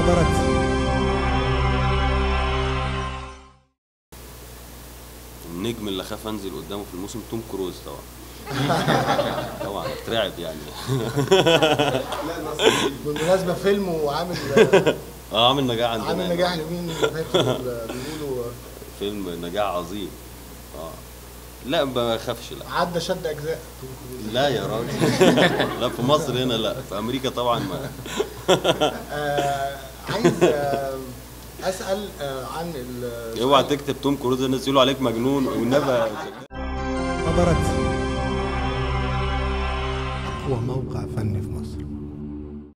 خبرت النجم اللي خاف انزل قدامه في الموسم توم كروز طبعا طبعا اترعب يعني بالمناسبه فيلم وعامل اه عامل نجاح عندنا عامل يعني. نجاح اليومين اللي فاتوا بيقولوا فيلم نجاح عظيم اه لا ما خافش لا عدى شد اجزاء لا يا راجل لا في مصر هنا لا في امريكا طبعا ما آه عايز آه اسال آه عن ال- اوعى تكتب توم كروز الناس يقولوا عليك مجنون والنبي خبرت أقوى موقع فني